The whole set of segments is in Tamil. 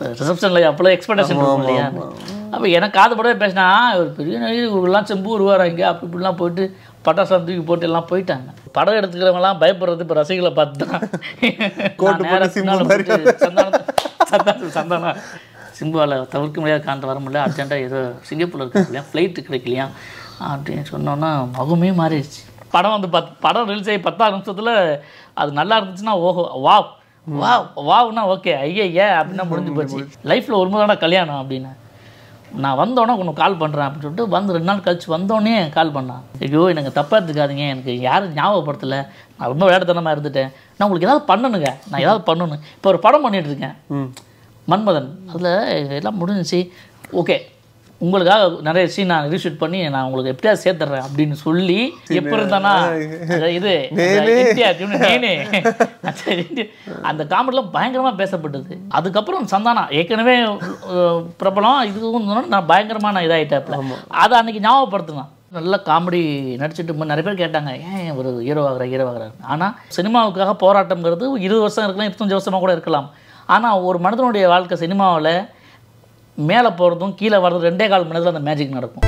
ரிசப்ஷனில் அப்போல்லாம் எக்ஸ்பெக்டேஷன் இருக்கும் இல்லையா அப்போ எனக்கு காது படவே பேசினா ஒரு பெரிய நடிகர் இவங்கெல்லாம் செம்பு வருவார் இங்கே அப்படி இப்படிலாம் போயிட்டு பட்டாசுலாம் தூக்கி போட்டு எல்லாம் போயிட்டாங்க படம் எடுத்துக்கிறவங்கலாம் பயப்படுறது இப்போ ரசிகளை பார்த்து தான் கோட்டு நான் நேரா போட்டு சிம்பு பின்னால மாதிரி. போயிட்டு சந்தானம் சந்தானம் சந்தானம் சிம்புவால் தவிர்க்க முடியாத காரணத்தை வர முடியல அர்ஜென்ட்டாக ஏதோ சிங்கப்பூரில் இருக்கு இல்லையா ஃப்ளைட்டு கிடைக்கலையா அப்படின்னு சொன்னோன்னா முகமே மாறிடுச்சு படம் வந்து பத் படம் ரிலீஸ் ஆகி பத்தாறு நிமிஷத்தில் அது நல்லா இருந்துச்சுன்னா ஓஹோ வா வா வாவ்னா ஓகே ஐயா அப்படின்னா முடிஞ்சு போச்சு லைஃப்பில் ஒரு முறை கல்யாணம் அப்படின்னு நான் வந்தோடனே உனக்கு கால் பண்ணுறேன் அப்படின்னு சொல்லிட்டு வந்து ரெண்டு நாள் கழிச்சு வந்தோடனே கால் பண்ணான் ஐயோ எனக்கு தப்பாக எடுத்துக்காதீங்க எனக்கு யாரும் ஞாபகப்படுத்தலை நான் ரொம்ப விளையாட்டுத்தனமாக இருந்துட்டேன் நான் உங்களுக்கு ஏதாவது பண்ணணுங்க நான் ஏதாவது பண்ணணும் இப்போ ஒரு படம் பண்ணிட்டு இருக்கேன் ம் மன்மதன் அதில் எல்லாம் முடிஞ்சிச்சு ஓகே உங்களுக்காக நிறைய சீன் நான் ரீஷூட் பண்ணி நான் உங்களுக்கு எப்படியாவது சேர்த்துறேன் அப்படின்னு சொல்லி எப்போ இருந்தானா அந்த இது அந்த இந்தியா tune நேனே. அந்த இது, அந்த காமெடிலாம் பயங்கரமாக பேசப்பட்டது அதுக்கப்புறம் சந்தானா ஏற்கனவே அஹ், பிரபலம் இதுவும் இருந்தோன்னா நான் பயங்கரமாக நான் இதாகிட்டேப்ல அதை அன்னைக்கு ஞாபகப்படுத்தினான் நல்ல காமெடி நடிச்சிட்டு இருக்கும்போது நிறைய பேர் கேட்டாங்க ஏன் ஒரு ஹீரோ ஆகிற ஹீரோ ஆகிறாரு ஆனால் சினிமாவுக்காக போராட்டம்ங்கிறது இருபது வருஷம் இருக்கலாம் இருபத்தஞ்சு வருஷமாக கூட இருக்கலாம் ஆனால் ஒரு மனிதனுடைய வாழ்க்கை சினிமாவில் மேலே போகிறதும் கீழே வர்றதும் ரெண்டே கால் மணி நேரத்தில் அந்த மேஜிக் நடக்கும்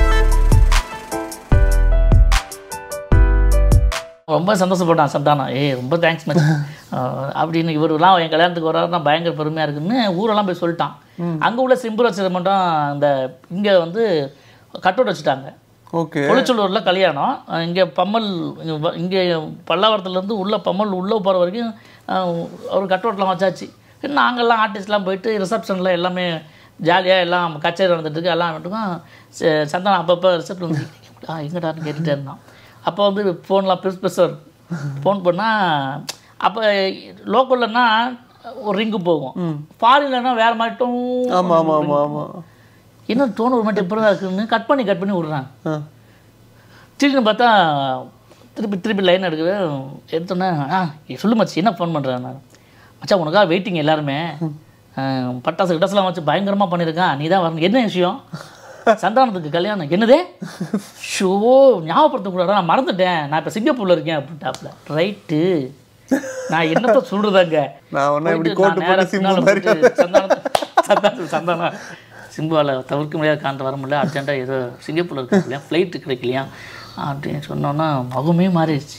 ரொம்ப சந்தோஷப்பட்டான் சந்தானா ஏய் ரொம்ப தேங்க்ஸ் மச் அப்படின்னு இவருலாம் என் கல்யாணத்துக்கு வர்றாருன்னா பயங்கர பெருமையாக இருக்குன்னு ஊரெல்லாம் போய் சொல்லிட்டான் அங்கே உள்ள சிம்பு ரசிகர் மட்டும் அந்த இங்கே வந்து கட்டோட் வச்சுட்டாங்க ஓகே பொலிச்சலூரில் கல்யாணம் இங்கே பம்மல் இங்கே பல்லாவரத்துலேருந்து உள்ள பம்மல் உள்ளே போகிற வரைக்கும் அஹ், ஒரு கட்டோட்டெலாம் வச்சாச்சு நாங்கள்லாம் ஆர்டிஸ்ட்லாம் போயிட்டு ரிசப்ஷனில் எல்லாமே ஜாலியாக எல்லாம் கச்சேரி நடந்துட்டு இருக்கு எல்லாம் மட்டும் சந்தானம் அப்பப்போ ரிசப்ஷன் வந்து ஆ எங்கடான்னு கேட்டுகிட்டே இருந்தான் அப்போ வந்து ஃபோன்லாம் பெருசு பெருசாக இருக்கும் ஃபோன் பண்ணால் அப்போ லோக்கல்லன்னா ஒரு ரிங்கு போகும் ஃபாரின்லன்னா வேறு மாட்டும் ஆமா ஆமா ஆமா ஆமா என்ன டோன் ஒரு மட்டும் எப்படி தான் இருக்குன்னு கட் பண்ணி கட் பண்ணி விட்றாங்க ஆ திடீர்னு பார்த்தா திருப்பி திருப்பி லைன் எடுக்குது எடுத்தோன்னே ஆ சொல்லு மச்சி என்ன ஃபோன் பண்ணுறேன் நான் மச்சான் உனக்காக வெயிட்டிங் எல்லாருமே ஆ, பட்டாசு கிட்டாசுலாம் வச்சு பயங்கரமாக பண்ணியிருக்கான் நீ தான் வரணும் என்ன விஷயம் சந்தானத்துக்கு கல்யாணம் என்னதே ஷோ ஞாபகப்படுத்தக்கூடாதா நான் மறந்துட்டேன் நான் இப்போ சிங்கப்பூரில் இருக்கேன் அப்படின்ட்டாப்புல ரைட்டு நான் என்னத்த சொல்கிறதாங்க நான் ஒன்றும் இப்படி கோட்டு போட்டு சிம்பு மாதிரி சந்தானம் சந்தானம் சிம்புவால் தவிர்க்க முடியாத காரணத்தை வர முடியல அர்ஜென்ட்டாக ஏதோ சிங்கப்பூரில் இருக்கு இல்லையா ஃப்ளைட்டு கிடைக்கலையா அப்படின்னு சொன்னோன்னா முகமே மாறிடுச்சு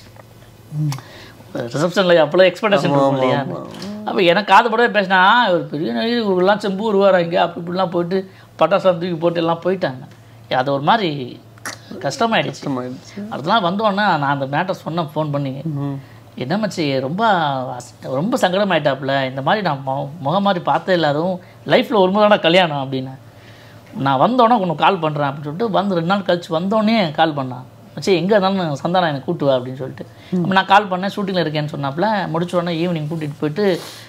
ரிசப்ஷனில் அப்போல்லாம் எக்ஸ்பெக்டேஷன் இருக்கும் இல்லையா அப்போ எனக்கு காது படவே பேசினா ஒரு பெரிய நடிகர் இவங்கெல்லாம் செம்பு வருவார் இங்கே அப்படி இப்படிலாம் போயிட்டு பட்டாசுலாம் தூக்கி போட்டு எல்லாம் போயிட்டாங்க அது ஒரு மாதிரி கஷ்டமாயிடுச்சு கஷ்டமாயிடுச்சு அதெல்லாம் வந்தோடனே நான் அந்த மேட்டர் சொன்னேன் ஃபோன் பண்ணி என்ன மச்சி ரொம்ப அஸ்- ரொம்ப சங்கடமாயிட்டாப்புல இந்த மாதிரி நான் மு- முகம் மாதிரி பார்த்தே இல்லாதும் லைஃப்பில் ஒரு முறை கல்யாணம் அப்படின்னு நான் வந்தோடனே உனக்கு கால் பண்ணுறேன் அப்படின்னு சொல்லிட்டு வந்து ரெண்டு நாள் கழிச்சு வந்தோடனே கால் பண்ணான் மச்சி எங்கே இருந்தாலும் சந்தானம் எனக்கு கூட்டு வா அப்படின்னு சொல்லிட்டு அப்போ நான் கால் பண்ணேன் ஷூட்டிங்கில் இருக்கேன்னு சொன்னாப்புல முடிச்ச உடனே ஈவினிங் கூட்டிகிட்டு போயிட்டு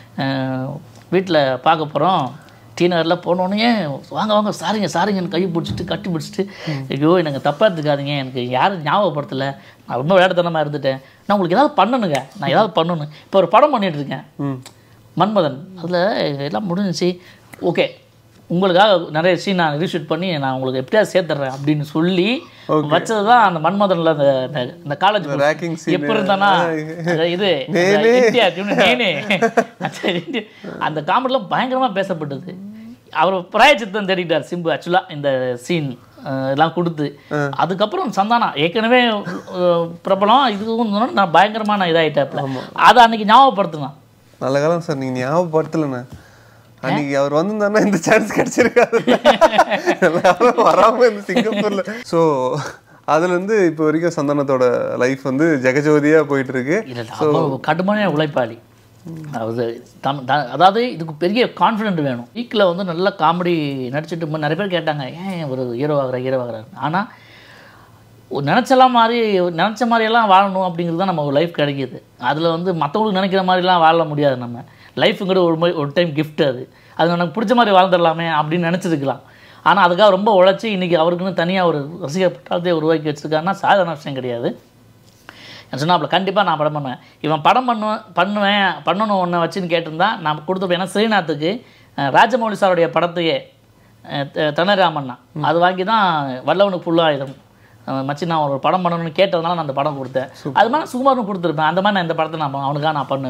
வீட்டில் பார்க்க போகிறோம் டி நகரில் போனோடனே வாங்க வாங்க சாரிங்க சாரிங்கன்னு கை பிடிச்சிட்டு கட்டி பிடிச்சிட்டு ஐயோ எனக்கு தப்பாக எடுத்துக்காதீங்க எனக்கு யாரும் ஞாபகப்படுத்தலை நான் ரொம்ப விளையாட்டுத்தனமாக இருந்துட்டேன் நான் உங்களுக்கு ஏதாவது பண்ணணுங்க நான் ஏதாவது பண்ணணும் இப்போ ஒரு படம் பண்ணிட்டு இருக்கேன் ம் மன்மதன் அதில் எல்லாம் முடிஞ்சிச்சு ஓகே உங்களுக்காக நிறைய சீன் நான் ரீஷூட் பண்ணி நான் உங்களுக்கு எப்படியாவது சேர்த்துறேன் அப்படின்னு சொல்லி வச்சது தான் அந்த மன்மதனில் அந்த அந்த- இந்த காலேஜ் racking scene. எப்போ இருந்தானா அந்த இது அந்த இந்தியா tune நேனே. அந்த இது, அந்த காமெடிலாம் பயங்கரமாக பேசப்பட்டது அவர் பிராயச்சித்தம் தேடிட்டார் சிம்பு ஆக்சுவலாக இந்த சீன் எல்லாம் கொடுத்து அதுக்கப்புறம் சந்தானா ஏற்கனவே அஹ், பிரபலம் இதுவும் இருந்தோன்னா நான் பயங்கரமாக நான் இதாகிட்டேப்ல அதை அன்னைக்கு ஞாபகப்படுத்தினான் நல்ல காலம் சார் நீங்க ஞாபகப்படுத்தலண்ணே அன்னைக்கு அவர் வந்திருந்தாருன்னா இந்த சான்ஸ் கிடைச்சிருக்காது எல்லாரும் வராம இந்த சிங்கப்பூர்ல ஸோ அதுல இருந்து இப்போ வரைக்கும் சந்தானத்தோட லைஃப் வந்து ஜெகஜோதியா போயிட்டு இருக்கு இல்லை அப்போ கடுமையான உழைப்பாளி அதாவது தம் த- அதாவது இதுக்கு பெரிய கான்ஃபிடென்ட் வேணும் வீக்கில் வந்து நல்ல காமெடி நடிச்சிட்டு இருக்கும்போது நிறைய பேர் கேட்டாங்க ஏன் ஒரு ஹீரோ ஆகிற ஹீரோ ஆகிறாரு ஆனால் ஒரு நினச்செல்லாம் மாதிரி நினச்ச மாதிரியெல்லாம் வாழணும் அப்படிங்கிறது தான் நம்ம ஒரு லைஃப் கிடைக்கிது அதில் வந்து மற்றவங்களுக்கு நினைக்கிற மாதிரிலாம் வாழ முடியாது நம்ம லைஃபுங்கிற ஒரு மாதிரி ஒரு டைம் gift அது அது எனக்கு பிடிச்ச மாதிரி வாழ்ந்துடலாமே அப்படின்னு நினச்சிருக்கலாம் ஆனால் அதுக்காக ரொம்ப உழைச்சி இன்றைக்கி அவருக்குன்னு தனியாக ஒரு ரசிகர் பட்டாளத்தை உருவாக்கி வச்சுருக்காருன்னா சாதாரண விஷயம் கிடையாது சொன்னாப்புல கண்டிப்பாக நான் படம் பண்ணுவேன் இவன் படம் பண்ணுவேன் பண்ணுவேன் பண்ணணும் ஒன்று வச்சுன்னு கேட்டிருந்தா நான் கொடுத்துருப்பேன் ஏன்னா ஸ்ரீநாத்துக்கு அஹ், ராஜமௌலி சாருடைய படத்தையே தனராமண்ணா அது வாங்கி தான் வல்லவனுக்கு ஃபுல்லாக மச்சி நான் ஒரு படம் பண்ணணும்னு கேட்டதுனால நான் அந்த படம் கொடுத்தேன் அது மாதிரி சுகுமாரும் கொடுத்துருப்பேன் அந்த மாதிரி நான் இந்த படத்தை நான் அவனுக்காக நான் பண்ணுவேன்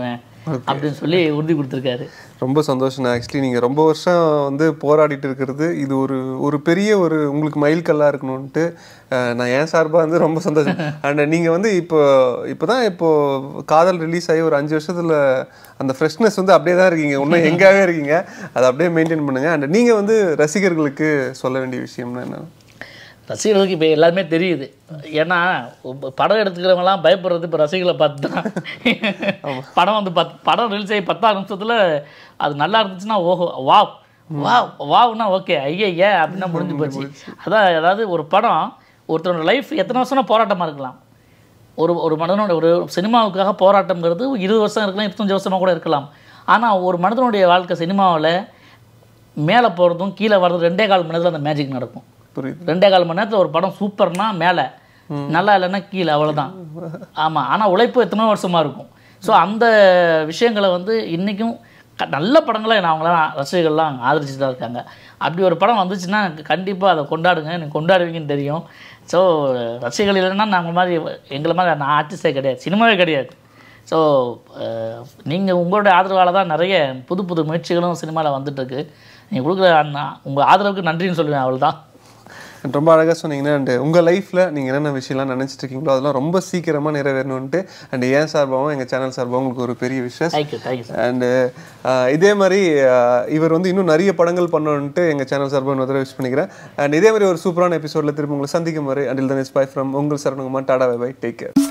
அப்படின்னு சொல்லி உறுதி கொடுத்துருக்காரு ரொம்ப சந்தோஷம் ஆக்சுவலி நீங்கள் ரொம்ப வருஷம் வந்து போராடிட்டு இருக்கிறது இது ஒரு ஒரு பெரிய ஒரு உங்களுக்கு மைல்கல்லாக இருக்கணும்ன்ட்டு அஹ், நான் ஏன் சார்பாக வந்து ரொம்ப சந்தோஷம் அண்ட் நீங்கள் வந்து இப்போ இப்போ தான் இப்போ காதல் ரிலீஸ் ஆகி ஒரு அஞ்சு வருஷத்தில் அந்த ஃப்ரெஷ்னஸ் வந்து அப்படியே தான் இருக்கீங்க இன்னும் எங்காவே இருக்கீங்க அதை அப்படியே மெயின்டைன் பண்ணுங்க அண்ட் நீங்கள் வந்து ரசிகர்களுக்கு சொல்ல வேண்டிய விஷயம்னா என்ன ரசிகர்களுக்கு இப்போ எல்லாருமே தெரியுது ஏன்னா இப்ப படம் எடுத்துக்கிறவங்கலாம் பயப்படுறது இப்போ ரசிகர்களை பார்த்து தான் படம் வந்து பத் படம் ரிலீஸ் ஆகி பத்தாறு நிமிஷத்தில் அது நல்லா இருந்துச்சுன்னா ஓஹோ வா வா வாவ்னா ஓகே ஐயா அப்படின்னா முடிஞ்சு போச்சு அதான் அதாவது ஒரு படம் ஒருத்தரோட லைஃப் எத்தனை வருஷம்னா போராட்டமாக இருக்கலாம் ஒரு ஒரு மனிதனோட ஒரு சினிமாவுக்காக போராட்டம்ங்கிறது இருபது வருஷம் இருக்கலாம் இருபத்தஞ்சி வருஷமாக கூட இருக்கலாம் ஆனால் ஒரு மனிதனுடைய வாழ்க்கை சினிமாவில் மேலே போகிறதும் கீழே வர்றதும் ரெண்டே கால் மணி நேரத்தில் அந்த மேஜிக் நடக்கும் புரியுது ரெண்டே கால் மணி நேரத்தில் ஒரு படம் சூப்பர்னா மேலே நல்லா இல்லைன்னா கீழே அவ்வளோதான் ஆமாம் ஆனால் உழைப்பு எத்தனை வருஷமாக இருக்கும் ஸோ அந்த விஷயங்களை வந்து இன்றைக்கும் க- நல்ல படங்களை நான் அவங்களாம் ரசிகர்கள்லாம் ஆதரிச்சுட்டு தான் இருக்காங்க அப்படி ஒரு படம் வந்துச்சுன்னா கண்டிப்பாக அதை கொண்டாடுங்க நீங்கள் கொண்டாடுவீங்கன்னு தெரியும் ஸோ ரசிகர்கள் இல்லைன்னா நாங்கள் மாதிரி எங்களை மாதிரி நான் ஆர்டிஸ்டே கிடையாது சினிமாவே கிடையாது ஸோ நீங்கள் உங்களுடைய ஆதரவால் தான் நிறைய புது புது முயற்சிகளும் சினிமாவில் வந்துட்டுருக்கு நீங்கள் கொடுக்குற அண்ணா உங்கள் ஆதரவுக்கு நன்றின்னு சொல்லுவேன் அவ்வளோதான் ரொம்ப அழகாக சொன்னீங்கன்னா அண்ட் உங்கள் லைஃப்பில் நீங்கள் என்னென்ன விஷயம்லாம் நினச்சிட்டு இருக்கீங்களோ அதெல்லாம் ரொம்ப சீக்கிரமாக நிறைவேறணுன்ட்டு அண்ட் ஏன் சார்பாகவும் எங்கள் சேனல் சார்பாகவும் உங்களுக்கு ஒரு பெரிய விஷயம் தேங்க்யூ தேங்க்யூ சார் அண்டு இதே மாதிரி அஹ், இவர் வந்து இன்னும் நிறைய படங்கள் பண்ணணுன்ட்டு எங்கள் சேனல் சார்பாக இன்னொரு தடவை விஷ் பண்ணிக்கிறேன் அண்ட் இதே மாதிரி ஒரு சூப்பரான எபிசோடில் திரும்ப உங்களை சந்திக்கும் வரை until then is bye from உங்கள் Sarankumar tata bye take care